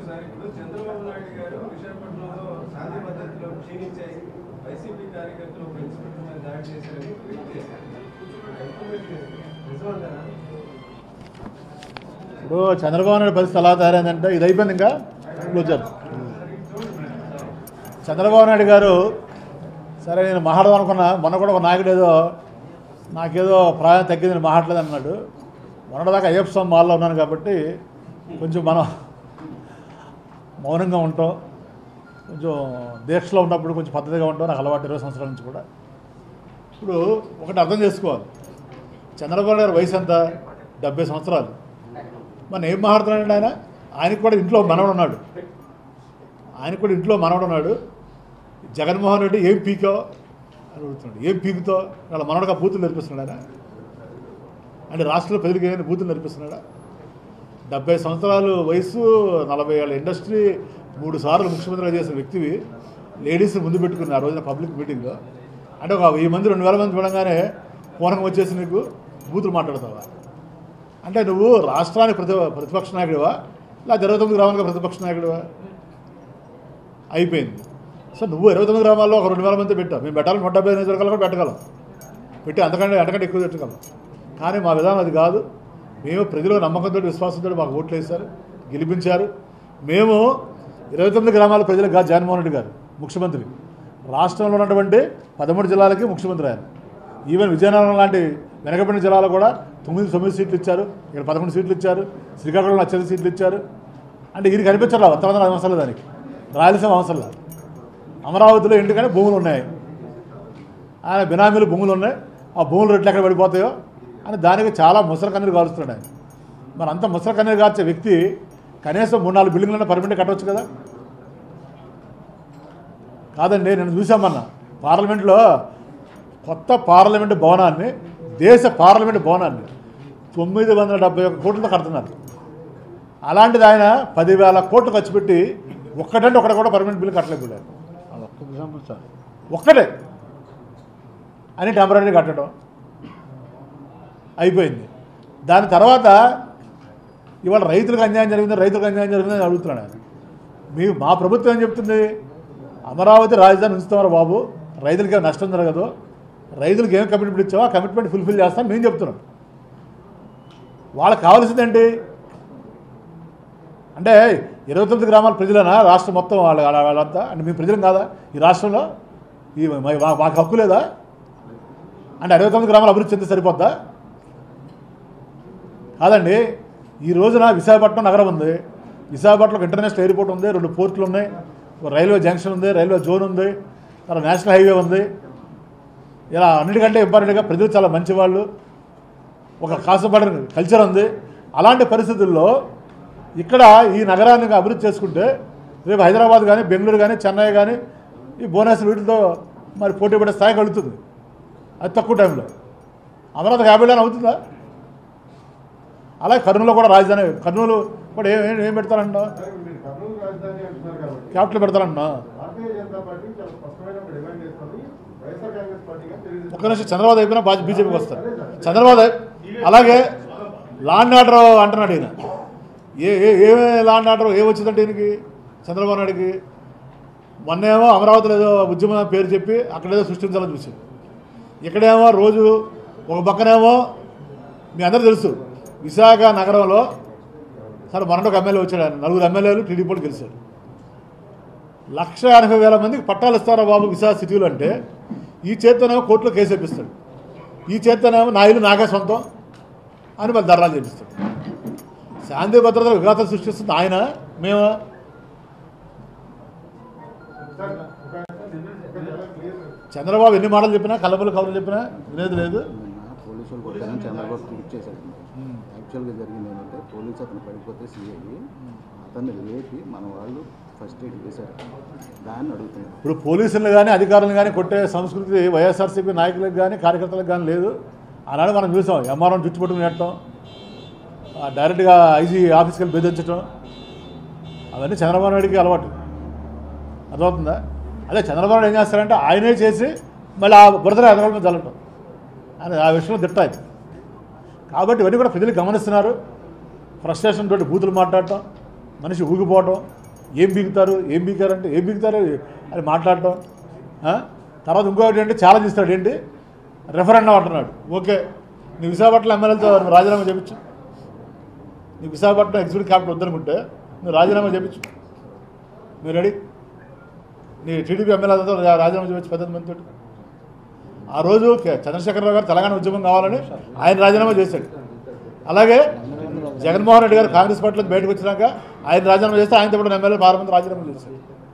Sir ఇప్పుడు చంద్రబాబు నాయుడు గారు విశాఖపట్నంలో శాంతి భద్రతలో క్షీణించాయి వైసీపీ కార్యకర్తలు ఒక ఇన్స్పెక్టర్ మీద దాడి చేశారని ట్వీట్ చేశారు నిజమంటారా ఇప్పుడు చంద్రబాబు నాయుడు పరిస్థితి ఎలా తయారైందంటే ఇది అయిపోయింది ఇంకా క్లోజర్ చంద్రబాబు నాయుడు గారు సరే నేను మాట్లాడదాం అనుకున్నా మొన్న కూడా ఒక నాయకుడు ఏదో నాకేదో ప్రాయం తగ్గింది నేను మాట్లాడలేదు అన్నాడు మొన్నటిదాకా అయ్యప్ప స్వామి మాల్లో ఉన్నాను కాబట్టి కొంచెం మనం మౌనంగా ఉంటాం కొంచెం దీక్షలో ఉన్నప్పుడు కొంచెం పద్ధతిగా ఉంటాం నాకు అలవాటు ఇరవై సంవత్సరాల నుంచి కూడా ఇప్పుడు ఒకటి అర్థం చేసుకోవాలి చంద్రబాబు నాయుడు గారి వయసు ఎంత డెబ్బై సంవత్సరాలు మన ఏం మాట్లాడుతున్నాడండి ఆయన ఆయనకు కూడా ఇంట్లో మనవడు ఉన్నాడు ఆయనకు కూడా ఇంట్లో మనవడు ఉన్నాడు జగన్మోహన్ రెడ్డి ఏం పీకో అని అడుగుతున్నాడు ఏం పీకుతో వాళ్ళ మనవడుగా బూతులు నేర్పిస్తున్నాడు ఆయన అంటే రాష్ట్రంలో ప్రజలకు ఏమైనా బూతులు నేర్పిస్తున్నాడా డెబ్బై సంవత్సరాలు వయసు నలభై ఏళ్ళ ఇండస్ట్రీ మూడు సార్లు ముఖ్యమంత్రిగా చేసిన వ్యక్తివి లేడీస్ ముందు పెట్టుకుని ఆ రోజున పబ్లిక్ మీటింగ్లో అంటే ఒక వెయ్యి మంది రెండు వేల మంది చూడంగానే పూర్వం వచ్చేసి నీకు బూతులు మాట్లాడతావా అంటే నువ్వు రాష్ట్రానికి ప్రతి ప్రతిపక్ష నాయకుడివా లేదా ఇరవై తొమ్మిది గ్రామాలకు ప్రతిపక్ష నాయకుడివా అయిపోయింది సో నువ్వు ఇరవై తొమ్మిది గ్రామాల్లో ఒక రెండు వేల మంది పెట్టావు మేము పెట్టాలి నూట డెబ్బై నియోజకవర్గాలు కూడా పెట్టగలం పెట్టి అంతకంటే అంతకంటే ఎక్కువ పెట్టగలం కానీ మా విధానం అది కాదు మేము ప్రజలు నమ్మకంతో విశ్వాసంతో మాకు ఓట్లు వేశారు గెలిపించారు మేము ఇరవై తొమ్మిది గ్రామాల ప్రజలకు కాదు జగన్మోహన్ రెడ్డి గారు ముఖ్యమంత్రి రాష్ట్రంలో ఉన్నటువంటి పదమూడు జిల్లాలకి ముఖ్యమంత్రి ఆయన ఈవెన్ విజయనగరం లాంటి వెనకబడిన జిల్లాలో కూడా తొమ్మిది తొమ్మిది సీట్లు ఇచ్చారు ఇక్కడ పదకొండు సీట్లు ఇచ్చారు శ్రీకాకుళంలో అత్యధిక సీట్లు ఇచ్చారు అంటే ఇది కనిపించరా అంతమంది అవసరం లేదు దానికి రాయలసీమ అవసరం లేదు అమరావతిలో ఎందుకంటే భూములు ఉన్నాయి ఆయన బినామీలు భూములు ఉన్నాయి ఆ భూములు రేట్లు ఎక్కడ పడిపోతాయో అని దానికి చాలా ముసలి కన్నీరు కాలుస్తున్నాడు ఆయన మరి అంత ముసలి కన్నీరు కార్చే వ్యక్తి కనీసం మూడు నాలుగు బిల్డింగ్లన్నా పర్మిట్ కట్టవచ్చు కదా కాదండి నేను చూసామన్నా పార్లమెంట్లో కొత్త పార్లమెంటు భవనాన్ని దేశ పార్లమెంటు భవనాన్ని తొమ్మిది వందల డెబ్బై ఒక్క కోట్లతో కడుతున్నారు అలాంటిది ఆయన పదివేల కోట్లు ఖర్చు పెట్టి ఒక్కటంటే ఒకటి కూడా పర్మనెంట్ బిల్లు కట్టలేకపోయారు అది ఒక్క ఎగ్జాంపుల్ సార్ ఒక్కటే అని టెంపరీ కట్టడం అయిపోయింది దాని తర్వాత ఇవాళ రైతులకు అన్యాయం జరిగింది రైతులకు అన్యాయం జరిగిందని అడుగుతున్నాడు ఆయన మీ మా ప్రభుత్వం ఏం చెప్తుంది అమరావతి రాజధాని ఉంచుతామరా బాబు రైతులకి ఏం నష్టం జరగదు రైతులకు ఏం కమిట్మెంట్ ఇచ్చావో ఆ కమిట్మెంట్ ఫుల్ఫిల్ చేస్తాం మేము చెప్తున్నాం వాళ్ళకి కావాల్సిందేంటి అంటే ఇరవై తొమ్మిది గ్రామాల ప్రజలేనా రాష్ట్రం మొత్తం వాళ్ళ వాళ్ళ- వాళ్ళంతా అంటే మీ ప్రజలం కాదా ఈ రాష్ట్రంలో ఈ మా- మా- మాకు హక్కు లేదా అంటే అరవై తొమ్మిది గ్రామాల అభివృద్ధి చెందితే సరిపోద్దా కాదండి ఈ రోజున విశాఖపట్నం నగరం ఉంది విశాఖపట్నంలో ఇంటర్నేషనల్ ఎయిర్పోర్ట్ ఉంది రెండు పోర్టులు ఉన్నాయి ఒక రైల్వే జంక్షన్ ఉంది రైల్వే జోన్ ఉంది తర్వాత నేషనల్ హైవే ఉంది ఇలా అన్నిటికంటే ఇంపార్టెంట్గా ప్రజలు చాలా మంచివాళ్ళు ఒక కాసపడిన కల్చర్ ఉంది అలాంటి పరిస్థితుల్లో ఇక్కడ ఈ నగరాన్ని అభివృద్ధి చేసుకుంటే రేపు హైదరాబాద్ కానీ బెంగళూరు కానీ చెన్నై కానీ ఈ బోనస్ వీటితో మరి పోటీ పడే స్థాయికి వెళుతుంది అది తక్కువ టైంలో అమరావతి యాభై ఏళ్ళని అవుతుందా అలాగే కర్నూలులో కూడా రాజధాని కర్నూలు కూడా ఏం ఏం- ఏం పెడతారంట సార్, మీరు కర్నూలు రాజధాని అంటున్నారు కాబట్టి క్యాపిటల్ పెడతారంట భారతీయ జనతా పార్టీ చాలా స్పష్టమైన ఒక డిమాండ్ చేస్తుంది వైఎస్ఆర్ కాంగ్రెస్ పార్టీగా తెలుగుదేశం ఒక్క నిమిషం చంద్రబాబు అయిపోయినా బాజీ బీజేపీకి వస్తారు చంద్రబాబు అయి- అలాగే లాండ్ ఆర్డర్ అంటున్నాడు ఈయన ఏ ఏ ఏ లాండ్ ఆర్డర్ ఏమొచ్చిందంటే ఈయనకి చంద్రబాబు నాయుడికి మొన్నేమో అమరావతిలో ఏదో ఉద్యమం పేరు చెప్పి అక్కడేదో సృష్టించాలని చూసి ఇక్కడేమో రోజు ఒక పక్కనేమో మీ అందరూ తెలుసు విశాఖ నగరంలో సరే మొన్నటి ఒక ఎమ్మెల్యే వచ్చాడు ఆయన నలుగురు ఎమ్మెల్యేలు టీడీపీలు గెలిచారు లక్ష ఎనభై వేల మందికి పట్టాలు ఇస్తారా బాబు విశాఖ సిటీలో అంటే ఈ చేత్తోనేమో కోర్టులో కేసు వేపిస్తాడు ఈ చేత్తోనేమో నా ఇల్లు నాకే సొంతం అని మళ్ళీ ధర్నాలు చేపిస్తాడు శాంతి భద్రత విఘాతం సృష్టిస్తుంది ఆయన మేము సార్ ఒక ఒక చాలా క్లియర్ చంద్రబాబు ఎన్ని మాటలు చెప్పినా కలబలు కబుర్లు చెప్పినా వినేది లేదు నిన్న పోలీసులు కొట్టారని చంద్రబాబు ట్వీట్ చేశారు యాక్చువల్గా జరిగింది ఏంటంటే పోలీసు అతను పడిపోతే సిఐ అతన్ని లేపి మన వాళ్ళు ఫస్ట్ ఎయిడ్ చేశారు దాన్ని అడుగుతున్నారు ఇప్పుడు పోలీసులు కానీ అధికారులు కానీ కొట్టే సంస్కృతి వైఎస్ఆర్సీపీ నాయకులకు కానీ కార్యకర్తలకు కానీ లేదు ఆనాడు మనం చూసాం ఎంఆర్ఓని చుట్టుపట్టుకుని నెట్టడం ఆ డైరెక్ట్గా ఐజీ ఆఫీస్కి వెళ్ళి బెదిరించడం అవన్నీ చంద్రబాబు నాయుడికి అలవాటు అర్థమవుతుందా అదే చంద్రబాబు నాయుడు ఏం చేస్తారంటే ఆయనే చేసి మళ్ళీ ఆ బురదలో ఎదగల మీద చల్లటం అని ఆ విషయంలో దిట్ట అది కాబట్టి ఇవన్నీ కూడా ప్రజలు గమనిస్తున్నారు ఫ్రస్ట్రేషన్ తోటి బూతులు మాట్లాడటం మనిషి ఊగిపోవటం ఏం బీగుతారు ఏం బీకారంటే ఏం బీగుతారు అని మాట్లాడటం ఆ? తర్వాత ఇంకొకటి ఏంటి ఛాలెంజ్ ఇస్తాడు ఏంటి రెఫరెండం అంటున్నాడు ఓకే నీ విశాఖపట్నం ఎమ్మెల్యేలతో రాజీనామా చేయించు నీ విశాఖపట్నం ఎగ్జిక్యూటివ్ క్యాపిటల్ వద్దనుకుంటే నువ్వు రాజీనామా చేయించు మీరు రెడీ నీ టీడీపీ ఎమ్మెల్యేలతో రా- రాజీనామా చేయవచ్చు పద్దెనిమిది మందితో ఆ రోజు కే- చంద్రశేఖరరావు గారు తెలంగాణ ఉద్యమం కావాలని ఆయన రాజీనామా చేశాడు అలాగే జగన్మోహన్ రెడ్డి గారు కాంగ్రెస్ పార్టీలో బయటకు వచ్చినాక ఆయన రాజీనామా చేస్తే ఆయనతో కూడా ఎమ్మెల్యే పార్లమెంట్ రాజీనామా చేశాడు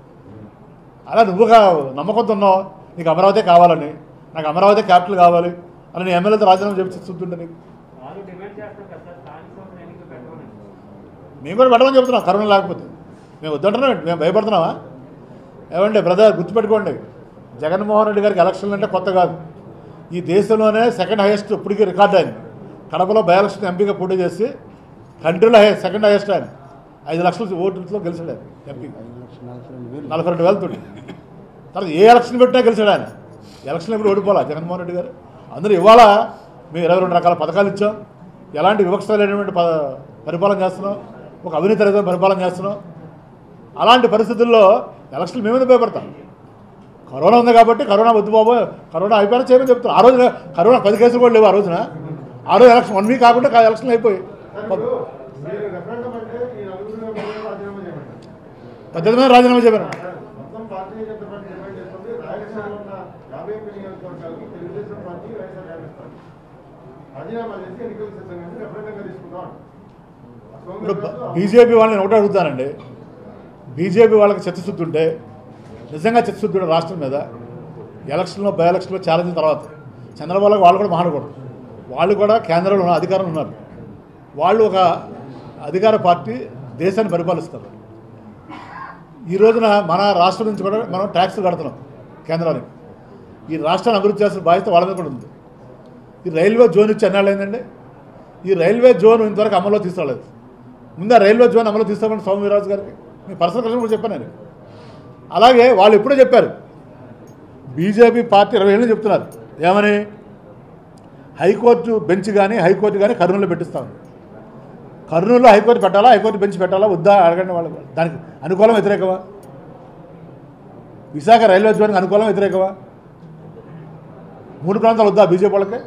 అలా నువ్వు కా- నమ్మకంతో ఉన్నావు నీకు అమరావతి కావాలని నాకు అమరావతి క్యాపిటల్ కావాలి అని నీ ఎమ్మెల్యేతో రాజీనామా చేస్తుంటే నీకు వాళ్ళు డిమాండ్ చేస్తారు కదా సార్ స్థానిక సంస్థలు ఎన్నికలు పెట్టమని మేము కూడా పెట్టమని చెప్తున్నాం కరోనా లేకపోతే మేము వద్దంటున్నాం మేము భయపడుతున్నావా ఏమండి బ్రదర్ గుర్తుపెట్టుకోండి జగన్మోహన్ రెడ్డి గారికి ఎలక్షన్లు అంటే కొత్త కాదు ఈ దేశంలోనే సెకండ్ హైయెస్ట్ ఇప్పటికీ రికార్డ్ అయింది కడపలో బై ఎలక్షన్ ఎంపీగా పోటీ చేసి కంట్రీలో హై సెకండ్ హైయెస్ట్ ఆయన ఐదు లక్షల ఓట్లతో గెలిచాడు ఆయన ఎంపీ నలభై రెండు వేలతో తర్వాత ఏ ఎలక్షన్ పెట్టినా గెలిచాడు ఆయన ఎలక్షన్ ఇప్పుడు ఓడిపోలా జగన్మోహన్ రెడ్డి గారు అందరూ ఇవాళ మేము ఇరవై రెండు రకాల పథకాలు ఇచ్చాం ఎలాంటి వివక్ష లేనటువంటి ప పరిపాలన చేస్తున్నాం ఒక అవినీతి రహిత పరిపాలన చేస్తున్నాం అలాంటి పరిస్థితుల్లో ఎలక్షన్లు మేమేది భయపడతాం కరోనా ఉంది కాబట్టి కరోనా వద్దు బాబు కరోనా అయిపోయినా చేయమని చెప్తారు ఆ రోజున కరోనా పది కేసులు కూడా లేవు ఆ రోజున ఆ రోజు ఎలక్షన్ వన్ వీక్ కాకుండా కా- ఎలక్షన్లు అయిపోయి సార్ ఇప్పుడు మీరు రెఫరెండం అంటే ఈ నలుగురు ఎమ్మెల్యేలు రాజీనామా చేయమంటారు పద్దెనిమిది మంది రాజీనామా చెప్పారు మొత్తం భారతీయ జనతా పార్టీ డిమాండ్ చేస్తుంది రాయలసీమలో ఉన్న యాభై ఒక్క నియోజకవర్గాలకి తెలుగుదేశం పార్టీ వైఎస్ఆర్ కాంగ్రెస్ పార్టీ రాజీనామా చేసి ఎన్నికల సిద్ధంగా రెఫరెండంగా తీసుకుందాం ఇప్పుడు బీజేపీ వాళ్ళని ఒకటే అడుగుతానండి బీజేపీ వాళ్ళకి చిత్తశుద్ధి ఉంటే నిజంగా చిత్తశుద్ధి ఉంటే రాష్ట్రం మీద ఎలక్షన్లో బై ఎలక్షన్లో ఛాలెంజ్ తర్వాత చంద్రబాబు వాళ్ళు కూడా మాట్లాడకూడదు వాళ్ళు కూడా కేంద్రంలో ఉన్న అధికారంలో ఉన్నారు వాళ్ళు ఒక అధికార పార్టీ దేశాన్ని పరిపాలిస్తారు ఈ రోజున మన రాష్ట్రం నుంచి కూడా మనం ట్యాక్స్ కడుతున్నాం కేంద్రానికి ఈ రాష్ట్రాన్ని అభివృద్ధి చేసిన బాధ్యత వాళ్ళ మీద కూడా ఉంది ఈ రైల్వే జోన్ ఇచ్చి ఎన్నాళ్ళు అయిందండి ఈ రైల్వే జోన్ ఇంతవరకు అమల్లో తీసుకురాలేదు ముందు ఆ రైల్వే జోన్ అమలు తీసుకోమని స్వామి వీరాజు గారికి మీ పర్సనల్ క్వశ్చన్ కూడా చెప్పాను నేను అలాగే వాళ్ళు ఎప్పుడూ చెప్పారు బీజేపీ పార్టీ ఇరవై ఏళ్ళు చెప్తున్నారు ఏమని హైకోర్టు బెంచ్ కానీ హైకోర్టు కానీ కర్నూలులో పెట్టిస్తాం కర్నూలులో హైకోర్టు పెట్టాలా హైకోర్టు బెంచ్ పెట్టాలా వద్దా అడగండి వాళ్ళు దానికి అనుకూలం వ్యతిరేకమా విశాఖ రైల్వే జోన్కి అనుకూలం వ్యతిరేకమా మూడు ప్రాంతాలు వద్దా బీజేపీ వాళ్ళకి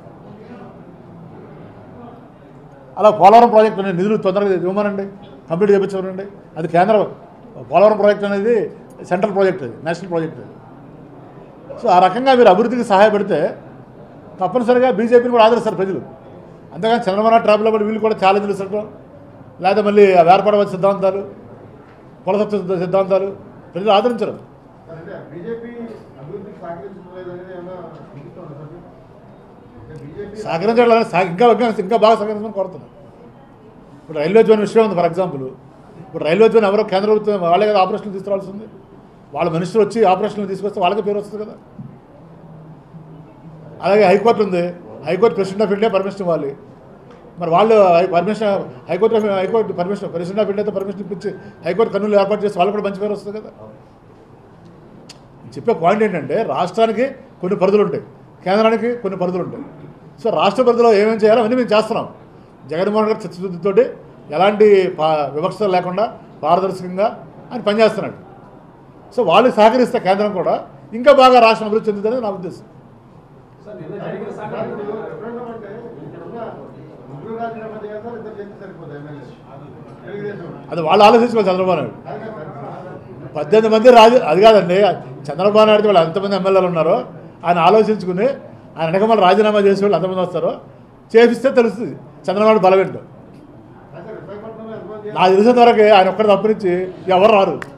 అలా పోలవరం ప్రాజెక్ట్ అనేది నిధులు తొందరగా ఇవ్వమనండి కంప్లీట్ చేయించమనండి అది కేంద్ర పోలవరం ప్రాజెక్ట్ అనేది సెంట్రల్ ప్రాజెక్ట్ అది నేషనల్ ప్రాజెక్ట్ అది సో ఆ రకంగా మీరు అభివృద్ధికి సహాయపడితే తప్పనిసరిగా బీజేపీని కూడా ఆదరిస్తారు ప్రజలు అంతేగాని చంద్రబాబు నాయుడు ట్రాబ్లో పడి వీళ్ళు కూడా ఛాలెంజ్లు ఇస్తడం లేదా మళ్ళీ ఆ వేర్పడవ సిద్ధాంతాలు కులసత్వ సిద్ధాంతాలు ప్రజలు ఆదరించరు సార్ అంటే బీజేపీ అభివృద్ధికి సహకరించడం లేదనేది ఏమన్నా అనిపిస్తుందా సార్ మీకు? అంటే బీజేపీ సహకరించాలని సా- ఇంకా ఇంకా ఇంకా బాగా సహకరించమని కోరుతున్నాను ఇప్పుడు రైల్వే జోన్ విషయం ఉంది ఫర్ ఎగ్జాంపుల్ ఇప్పుడు రైల్వే జోన్ ఎవరో కేంద్ర ప్రభుత్వం వాళ్ళే కదా ఆపరేషన్లు తీసుకురావాల్సి ఉంది వాళ్ళ మినిస్టర్ వచ్చి ఆపరేషన్లు తీసుకొస్తే వాళ్ళకే పేరు వస్తుంది కదా అలాగే హైకోర్టు ఉంది high court president of India permission ఇవ్వాలి మరి వాళ్ళు హై- permission high court high court permission president of ఇండియాతో పర్మిషన్ ఇప్పించి హైకోర్టు కర్నూలు ఏర్పాటు చేసి వాళ్ళు కూడా మంచి పేరు వస్తుంది కదా చెప్పే పాయింట్ ఏంటంటే రాష్ట్రానికి కొన్ని పరిధులు ఉంటాయి కేంద్రానికి కొన్ని పరిధులు ఉంటాయి సో రాష్ట్ర పరిధిలో ఏమేమి చేయాలో అవన్నీ మేము చేస్తున్నాం జగన్మోహన్ గారు చిత్తశుద్ధితోటి ఎలాంటి పా వివక్షత లేకుండా పారదర్శకంగా ఆయన పనిచేస్తున్నాడు సో వాళ్ళు సహకరిస్తే కేంద్రం కూడా ఇంకా బాగా రాష్ట్రం అభివృద్ధి చెందుతుందని నా ఉద్దేశం సార్ నిన్న జరిగిన సార్ సంఘటన ఇప్పుడు రెఫరెండం అంటే ఇక్కడున్న ముగ్గురు రాజీనామా చేయాలి సార్ ఇద్దరు చేస్తే సరిపోతుంది ఎమ్మెల్యే తెలుగుదేశం అది వాళ్ళు ఆలోచించుకోవాలి చంద్రబాబు నాయుడు కాదు కదా సార్ పద్దెనిమిది మంది రాజు అది కాదండి చంద్రబాబు నాయుడు వాళ్ళు ఎంతమంది ఎమ్మెల్యేలు ఉన్నారో ఆయన ఆలోచించుకుని ఆయన వెనక మళ్ళీ రాజీనామా చేసే వాళ్ళు ఎంతమంది వస్తారో చేపిస్తే తెలుస్తుంది చంద్రబాబు బలం ఏంటో కాదు సార్ విశాఖపట్నంలో ఎంతమంది నాకు తెలిసిన వరకు ఆయన ఒక్కడి తప్పనించి ఎవరు రారు